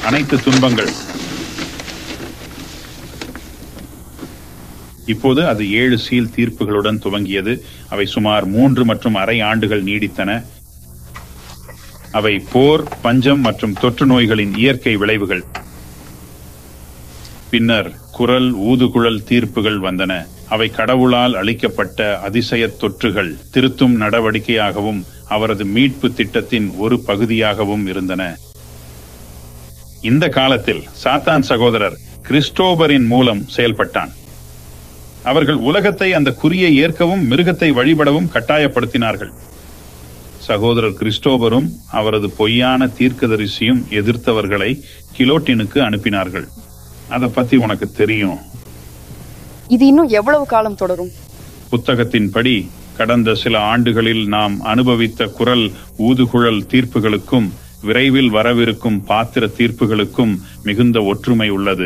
அனைத்து துன்பங்கள் இப்போது அது ஏழு சீல் தீர்ப்புகளுடன் துவங்கியது அவை சுமார் மூன்று மற்றும் அரை ஆண்டுகள் நீடித்தன அவை போர் பஞ்சம் மற்றும் தொற்று நோய்களின் இயற்கை விளைவுகள் பின்னர் குரல் ஊதுகுழல் தீர்ப்புகள் வந்தன அவை கடவுளால் அளிக்கப்பட்ட அதிசய தொற்றுகள் திருத்தும் நடவடிக்கையாகவும் அவரது மீட்பு திட்டத்தின் ஒரு பகுதியாகவும் இருந்தன இந்த காலத்தில் சாத்தான் சகோதரர் கிறிஸ்டோபரின் மூலம் செயல்பட்டான் அவர்கள் உலகத்தை அந்த குறியை ஏற்கவும் மிருகத்தை வழிபடவும் கட்டாயப்படுத்தினார்கள் சகோதரர் கிறிஸ்டோபரும் அவரது பொய்யான தீர்க்கதரிசியும் எதிர்த்தவர்களை கிலோட்டினுக்கு அனுப்பினார்கள் அதை பத்தி உனக்கு தெரியும் இது இன்னும் எவ்வளவு காலம் தொடரும் புத்தகத்தின்படி கடந்த சில ஆண்டுகளில் நாம் அனுபவித்த குரல் ஊதுகுழல் தீர்ப்புகளுக்கும் விரைவில் வரவிருக்கும் பாத்திர தீர்ப்புகளுக்கும் மிகுந்த ஒற்றுமை உள்ளது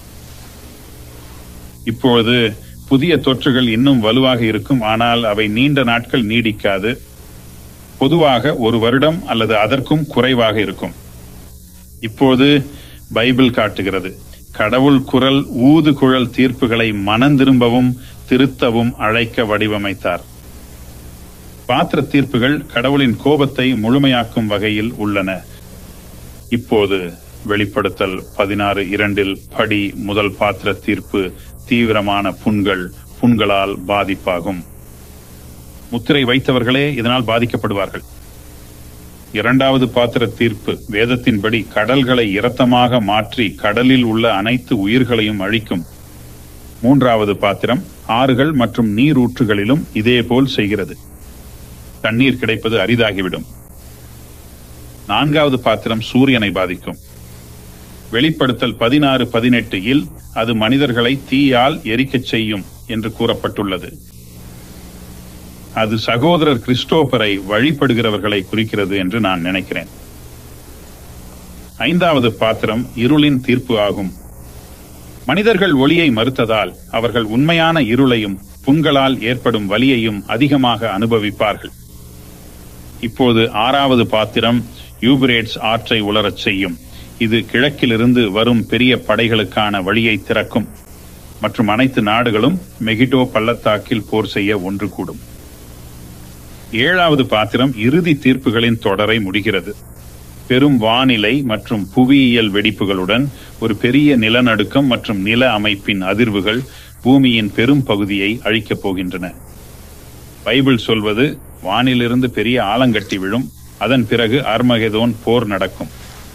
இப்பொழுது புதிய தொற்றுகள் இன்னும் வலுவாக இருக்கும் ஆனால் அவை நீண்ட நாட்கள் நீடிக்காது பொதுவாக ஒரு வருடம் அல்லது அதற்கும் குறைவாக இருக்கும் இப்போது பைபிள் காட்டுகிறது கடவுள் குரல் ஊதுகுழல் தீர்ப்புகளை மனந்திரும்பவும் திருத்தவும் அழைக்க வடிவமைத்தார் பாத்திர தீர்ப்புகள் கடவுளின் கோபத்தை முழுமையாக்கும் வகையில் உள்ளன இப்போது வெளிப்படுத்தல் பதினாறு இரண்டில் படி முதல் பாத்திர தீர்ப்பு தீவிரமான புண்கள் புண்களால் பாதிப்பாகும் முத்திரை வைத்தவர்களே இதனால் பாதிக்கப்படுவார்கள் இரண்டாவது பாத்திர தீர்ப்பு வேதத்தின்படி கடல்களை இரத்தமாக மாற்றி கடலில் உள்ள அனைத்து உயிர்களையும் அழிக்கும் மூன்றாவது பாத்திரம் ஆறுகள் மற்றும் நீரூற்றுகளிலும் இதேபோல் செய்கிறது தண்ணீர் கிடைப்பது அரிதாகிவிடும் நான்காவது பாத்திரம் சூரியனை பாதிக்கும் வெளிப்படுத்தல் பதினாறு பதினெட்டு இல் அது மனிதர்களை தீயால் எரிக்கச் செய்யும் என்று கூறப்பட்டுள்ளது அது சகோதரர் கிறிஸ்டோபரை வழிபடுகிறவர்களை குறிக்கிறது என்று நான் நினைக்கிறேன் ஐந்தாவது பாத்திரம் இருளின் தீர்ப்பு ஆகும் மனிதர்கள் ஒளியை மறுத்ததால் அவர்கள் உண்மையான இருளையும் புண்களால் ஏற்படும் வலியையும் அதிகமாக அனுபவிப்பார்கள் இப்போது ஆறாவது பாத்திரம் யூபிரேட்ஸ் ஆற்றை உலரச் செய்யும் இது கிழக்கிலிருந்து வரும் பெரிய படைகளுக்கான வழியை திறக்கும் மற்றும் அனைத்து நாடுகளும் மெகிடோ பள்ளத்தாக்கில் போர் செய்ய ஒன்று கூடும் ஏழாவது பாத்திரம் இறுதி தீர்ப்புகளின் தொடரை முடிகிறது பெரும் வானிலை மற்றும் புவியியல் வெடிப்புகளுடன் ஒரு பெரிய நிலநடுக்கம் மற்றும் நில அமைப்பின் அதிர்வுகள் பூமியின் பெரும் பகுதியை அழிக்கப் போகின்றன பைபிள் சொல்வது வானிலிருந்து பெரிய ஆலங்கட்டி விழும் அதன் பிறகு அர்மகெதோன் போர் நடக்கும்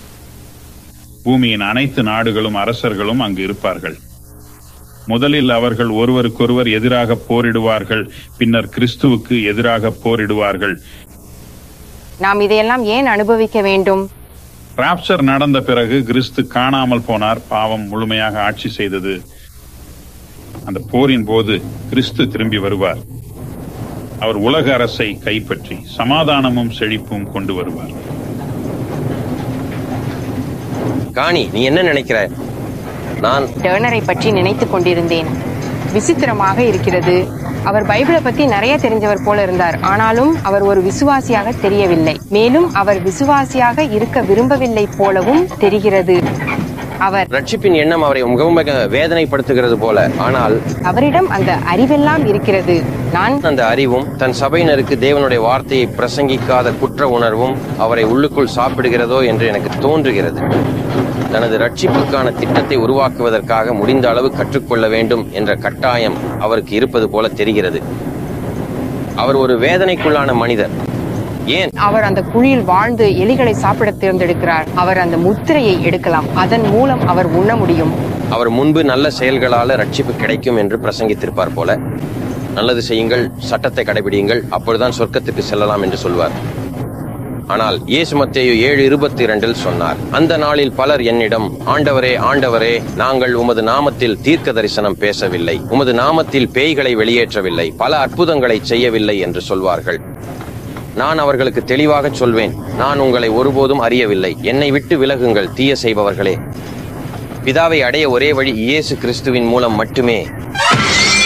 பூமியின் அனைத்து நாடுகளும் அரசர்களும் அங்கு இருப்பார்கள் முதலில் அவர்கள் ஒருவருக்கொருவர் எதிராக போரிடுவார்கள் பின்னர் கிறிஸ்துவுக்கு எதிராக போரிடுவார்கள் நாம் இதையெல்லாம் ஏன் அனுபவிக்க வேண்டும் ராப்சர் நடந்த பிறகு கிறிஸ்து காணாமல் போனார் பாவம் முழுமையாக ஆட்சி செய்தது அந்த போரின் போது கிறிஸ்து திரும்பி வருவார் அவர் உலக அரசை கைப்பற்றி சமாதானமும் செழிப்பும் கொண்டு வருவார் காணி நீ என்ன நினைக்கிற நான் டேர்னரை பற்றி நினைத்துக் கொண்டிருந்தேன் விசித்திரமாக இருக்கிறது அவர் பைபிளை பத்தி நிறைய தெரிஞ்சவர் போல இருந்தார் ஆனாலும் அவர் ஒரு விசுவாசியாக தெரியவில்லை மேலும் அவர் விசுவாசியாக இருக்க விரும்பவில்லை போலவும் தெரிகிறது அவர் ரட்சிப்பின் எண்ணம் அவரை மிகவும் மிக வேதனைப்படுத்துகிறது போல ஆனால் அவரிடம் அந்த அறிவெல்லாம் இருக்கிறது நான் அந்த அறிவும் தன் சபையினருக்கு தேவனுடைய வார்த்தையை பிரசங்கிக்காத குற்ற உணர்வும் அவரை உள்ளுக்குள் சாப்பிடுகிறதோ என்று எனக்கு தோன்றுகிறது தனது ரட்சிப்புக்கான திட்டத்தை உருவாக்குவதற்காக முடிந்த அளவு கற்றுக்கொள்ள வேண்டும் என்ற கட்டாயம் அவருக்கு இருப்பது போல தெரிகிறது அவர் ஒரு வேதனைக்குள்ளான மனிதர் ஏன் அவர் அந்த குழியில் வாழ்ந்து எலிகளை சாப்பிட தேர்ந்தெடுக்கிறார் அவர் அந்த முத்திரையை எடுக்கலாம் அதன் மூலம் அவர் உண்ண முடியும் அவர் முன்பு நல்ல செயல்களால ரட்சிப்பு கிடைக்கும் என்று பிரசங்கித்திருப்பார் போல நல்லது செய்யுங்கள் சட்டத்தை கடைபிடியுங்கள் அப்பொழுதுதான் சொர்க்கத்துக்கு செல்லலாம் என்று சொல்வார் ஆனால் இயேசு மத்தேயு ஏழு இருபத்தி இரண்டில் சொன்னார் அந்த நாளில் பலர் என்னிடம் ஆண்டவரே ஆண்டவரே நாங்கள் உமது நாமத்தில் தீர்க்க தரிசனம் பேசவில்லை உமது நாமத்தில் பேய்களை வெளியேற்றவில்லை பல அற்புதங்களை செய்யவில்லை என்று சொல்வார்கள் நான் அவர்களுக்கு தெளிவாக சொல்வேன் நான் உங்களை ஒருபோதும் அறியவில்லை என்னை விட்டு விலகுங்கள் தீய செய்பவர்களே பிதாவை அடைய ஒரே வழி இயேசு கிறிஸ்துவின் மூலம் மட்டுமே